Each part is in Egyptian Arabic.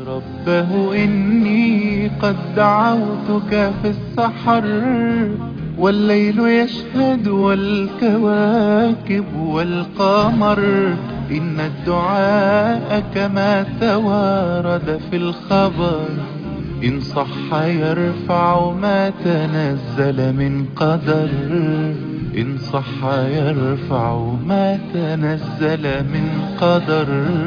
ربه إني قد دعوتك في السحر والليل يشهد والكواكب والقمر إن الدعاء كما توارد في الخبر إن صح يرفع ما تنزل من قدر إن صح يرفع ما تنزل من قدر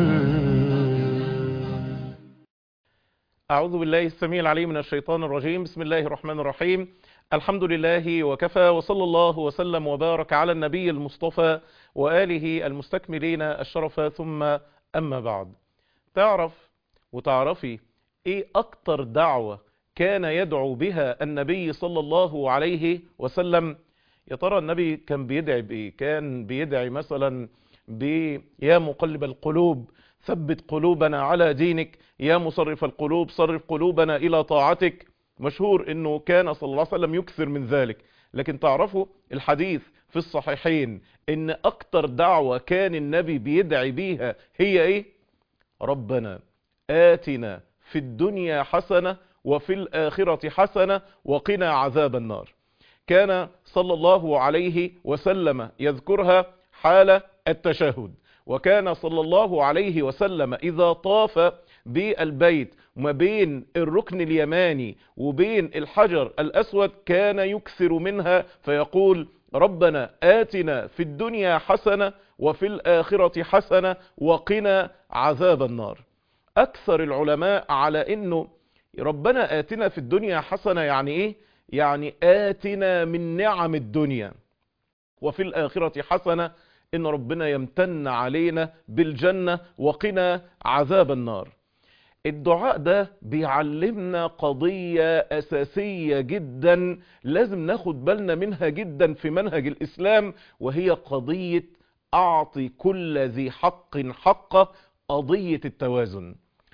أعوذ بالله السميع العليم من الشيطان الرجيم بسم الله الرحمن الرحيم الحمد لله وكفى وصلى الله وسلم وبارك على النبي المصطفى وآله المستكملين الشرف ثم أما بعد تعرف وتعرفي إيه أكتر دعوة كان يدعو بها النبي صلى الله عليه وسلم يا ترى النبي كان بيدعي بإيه كان بيدعي مثلا ب يا مقلب القلوب ثبت قلوبنا على دينك يا مصرف القلوب صرف قلوبنا إلى طاعتك مشهور انه كان صلى الله عليه وسلم يكثر من ذلك لكن تعرفوا الحديث في الصحيحين ان اكتر دعوة كان النبي بيدعي بيها هي ايه ربنا آتنا في الدنيا حسنة وفي الآخرة حسنة وقنا عذاب النار كان صلى الله عليه وسلم يذكرها حال التشهد وكان صلى الله عليه وسلم إذا طاف بالبيت ما بين الركن اليماني وبين الحجر الأسود كان يكثر منها فيقول ربنا آتنا في الدنيا حسنة وفي الآخرة حسنة وقنا عذاب النار أكثر العلماء على أنه ربنا آتنا في الدنيا حسنة يعني إيه؟ يعني آتنا من نعم الدنيا وفي الآخرة حسنة إن ربنا يمتن علينا بالجنة وقنا عذاب النار الدعاء ده بيعلمنا قضية أساسية جدا لازم ناخد بالنا منها جدا في منهج الإسلام وهي قضية أعطي كل ذي حق حقه قضية التوازن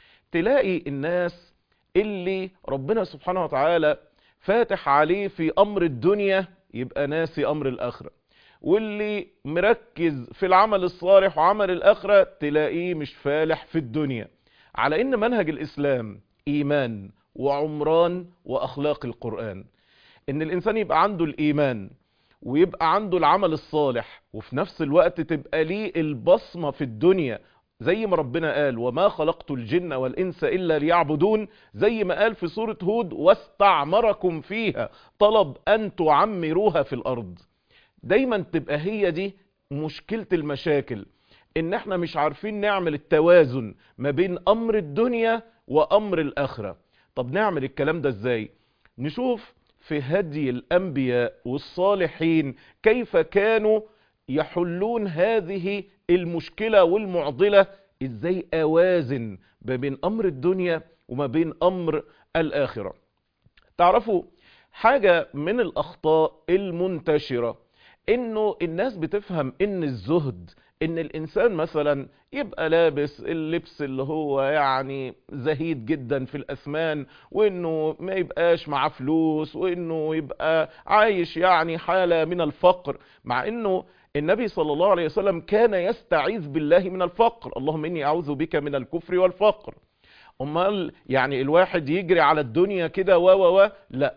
تلاقي الناس اللي ربنا سبحانه وتعالى فاتح عليه في أمر الدنيا يبقى ناسي أمر الآخرة واللي مركز في العمل الصالح وعمل الآخرة تلاقيه مش فالح في الدنيا على ان منهج الاسلام ايمان وعمران واخلاق القرآن ان الانسان يبقى عنده الايمان ويبقى عنده العمل الصالح وفي نفس الوقت تبقى ليه البصمة في الدنيا زي ما ربنا قال وما خلقت الجن والانس الا ليعبدون زي ما قال في سورة هود واستعمركم فيها طلب ان تعمروها في الارض دايما تبقى هي دي مشكلة المشاكل ان احنا مش عارفين نعمل التوازن ما بين امر الدنيا وامر الاخرة طب نعمل الكلام ده ازاي نشوف في هدي الانبياء والصالحين كيف كانوا يحلون هذه المشكلة والمعضلة ازاي اوازن ما بين امر الدنيا وما بين امر الاخرة تعرفوا حاجة من الاخطاء المنتشرة انه الناس بتفهم ان الزهد ان الانسان مثلا يبقى لابس اللبس اللي هو يعني زهيد جدا في الاثمان وانه ما يبقاش معاه فلوس وانه يبقى عايش يعني حالة من الفقر مع انه النبي صلى الله عليه وسلم كان يستعيذ بالله من الفقر اللهم اني اعوذ بك من الكفر والفقر امال يعني الواحد يجري على الدنيا كده و و و لا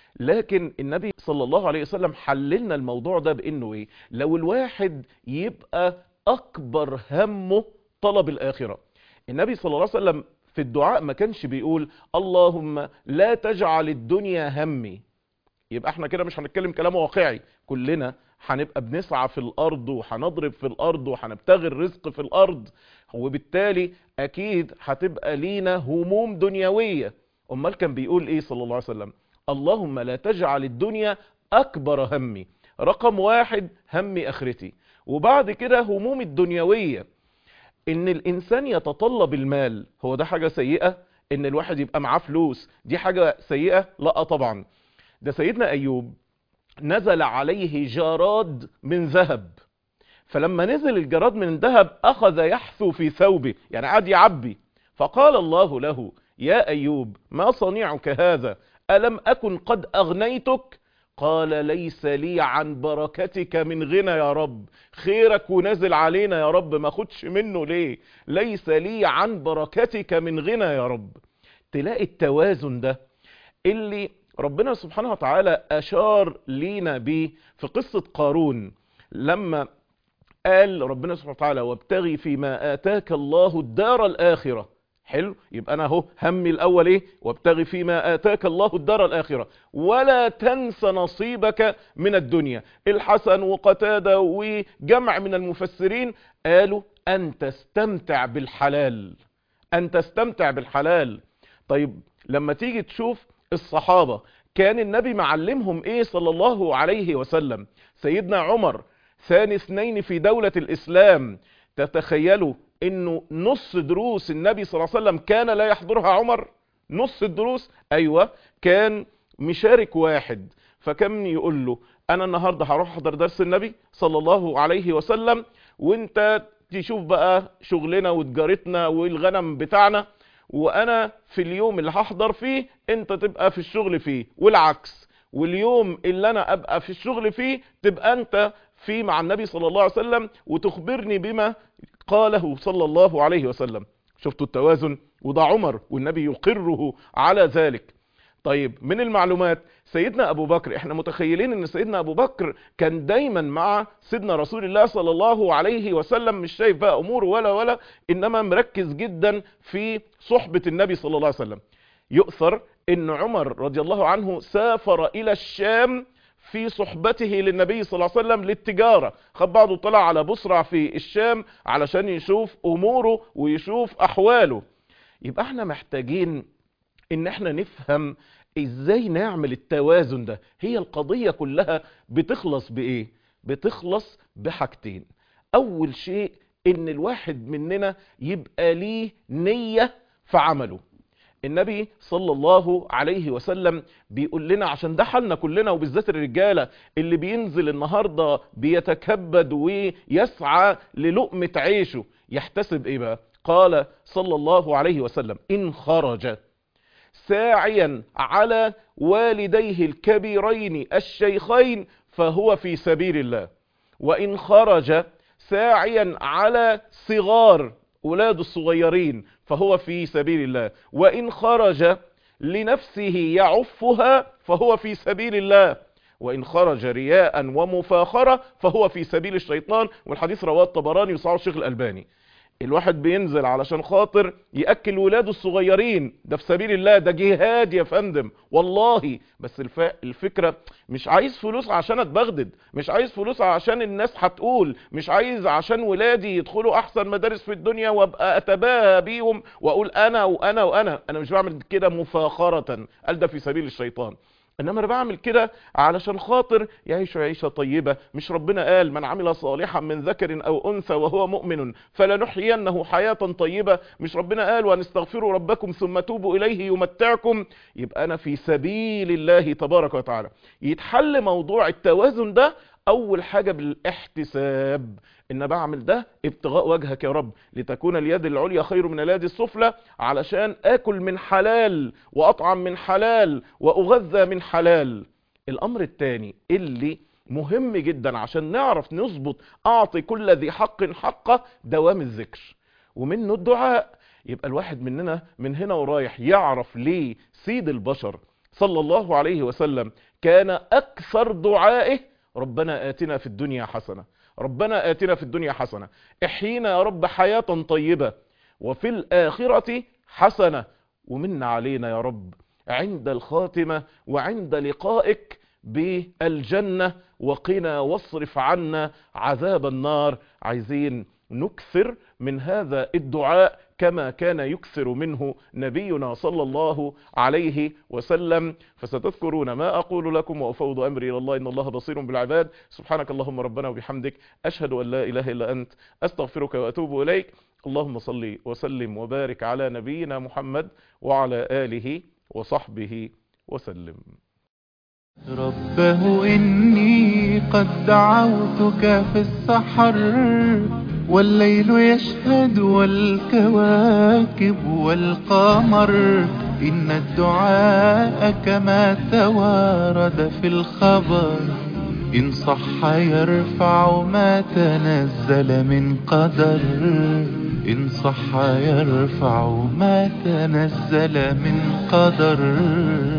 لكن النبي صلى الله عليه وسلم حللنا الموضوع ده بانه ايه لو الواحد يبقى اكبر همه طلب الاخرة النبي صلى الله عليه وسلم في الدعاء ما كانش بيقول اللهم لا تجعل الدنيا همي يبقى احنا كده مش هنتكلم كلام واقعي كلنا هنبقى بنسعى في الارض وهنضرب في الارض وهنبتغي الرزق في الارض وبالتالي اكيد هتبقى لينا هموم دنيوية امال كان بيقول ايه صلى الله عليه وسلم اللهم لا تجعل الدنيا اكبر همي رقم واحد همي اخرتي وبعد كده هموم الدنيوية ان الانسان يتطلب المال هو ده حاجة سيئة ان الواحد يبقى معاه فلوس دي حاجة سيئة لا طبعا ده سيدنا ايوب نزل عليه جراد من ذهب فلما نزل الجراد من ذهب اخذ يحثو في ثوبه يعني قعد يعبي فقال الله له يا ايوب ما صنيعك هذا ألم أكن قد أغنيتك قال ليس لي عن بركتك من غنى يا رب خيرك ونازل علينا يا رب ما خدش منه ليه ليس لي عن بركتك من غنى يا رب تلاقي التوازن ده اللي ربنا سبحانه وتعالى أشار لينا بيه في قصة قارون لما قال ربنا سبحانه وتعالى وابتغي فيما آتاك الله الدار الآخرة حلو يبقى أنا اهو همي الأول إيه وابتغي فيما آتاك الله الدار الآخرة ولا تنس نصيبك من الدنيا الحسن وقتادة وجمع من المفسرين قالوا أن تستمتع بالحلال أن تستمتع بالحلال طيب لما تيجي تشوف الصحابة كان النبي معلمهم ايه صلى الله عليه وسلم سيدنا عمر ثاني اثنين في دولة الاسلام تتخيلوا انه نص دروس النبي صلى الله عليه وسلم كان لا يحضرها عمر نص الدروس ايوه كان مشارك واحد فكان يقول له انا النهاردة هروح احضر درس النبي صلى الله عليه وسلم وانت تشوف بقى شغلنا وتجارتنا والغنم بتاعنا وانا في اليوم اللي هحضر فيه انت تبقى في الشغل فيه والعكس واليوم اللي انا ابقى في الشغل فيه تبقى انت في مع النبي صلى الله عليه وسلم وتخبرني بما قاله صلى الله عليه وسلم شفتوا التوازن وده عمر والنبي يقره على ذلك طيب من المعلومات سيدنا ابو بكر احنا متخيلين ان سيدنا ابو بكر كان دايما مع سيدنا رسول الله صلى الله عليه وسلم مش شايف بقى امور ولا ولا انما مركز جدا في صحبة النبي صلى الله عليه وسلم يؤثر ان عمر رضي الله عنه سافر الى الشام في صحبته للنبي صلى الله عليه وسلم للتجارة خد بعضه طلع على بصرع في الشام علشان يشوف اموره ويشوف احواله يبقى احنا محتاجين ان احنا نفهم ازاي نعمل التوازن ده هي القضية كلها بتخلص بايه بتخلص بحاجتين اول شيء ان الواحد مننا يبقى ليه نية في عمله النبي صلى الله عليه وسلم بيقول لنا عشان ده حالنا كلنا وبالذات الرجالة اللي بينزل النهاردة بيتكبد ويسعى للقمة عيشه يحتسب ايه بقى قال صلى الله عليه وسلم ان خرج ساعيا على والديه الكبيرين الشيخين فهو في سبيل الله وإن خرج ساعيا على صغار أولاد الصغيرين فهو في سبيل الله وإن خرج لنفسه يعفها فهو في سبيل الله وإن خرج رياء ومفاخرة فهو في سبيل الشيطان والحديث رواه الطبراني وصعه الشيخ الألباني الواحد بينزل علشان خاطر يأكل ولاده الصغيرين ده في سبيل الله ده جهاد يا فندم والله بس الف... الفكرة مش عايز فلوس عشان اتبغدد مش عايز فلوس عشان الناس هتقول مش عايز عشان ولادي يدخلوا احسن مدارس في الدنيا وابقى اتباهى بيهم واقول انا وانا وانا انا مش بعمل كده مفاخرة قال ده في سبيل الشيطان انما انا بعمل كده علشان خاطر يعيش عيشه طيبه مش ربنا قال من عمل صالحا من ذكر او انثى وهو مؤمن فلنحيينه حياه طيبه مش ربنا قال وان استغفروا ربكم ثم توبوا اليه يمتعكم يبقى انا في سبيل الله تبارك وتعالى يتحل موضوع التوازن ده اول حاجه بالاحتساب ان بعمل ده ابتغاء وجهك يا رب لتكون اليد العليا خير من اليد السفلى علشان اكل من حلال واطعم من حلال واغذى من حلال الامر الثاني اللي مهم جدا عشان نعرف نظبط اعطي كل ذي حق حقه دوام الذكر ومنه الدعاء يبقى الواحد مننا من هنا ورايح يعرف ليه سيد البشر صلى الله عليه وسلم كان اكثر دعائه ربنا آتنا في الدنيا حسنة ربنا آتنا في الدنيا حسنة احيينا يا رب حياة طيبة وفي الآخرة حسنة ومن علينا يا رب عند الخاتمة وعند لقائك بالجنة وقنا واصرف عنا عذاب النار عايزين نكثر من هذا الدعاء كما كان يكثر منه نبينا صلى الله عليه وسلم فستذكرون ما أقول لكم وأفوض أمري إلى الله إن الله بصير بالعباد سبحانك اللهم ربنا وبحمدك أشهد أن لا إله إلا أنت أستغفرك وأتوب إليك اللهم صل وسلم وبارك على نبينا محمد وعلى آله وصحبه وسلم ربه إني قد دعوتك في السحر والليل يشهد والكواكب والقمر إن الدعاء كما توارد في الخبر إن صح يرفع ما تنزل من قدر إن صح يرفع ما تنزل من قدر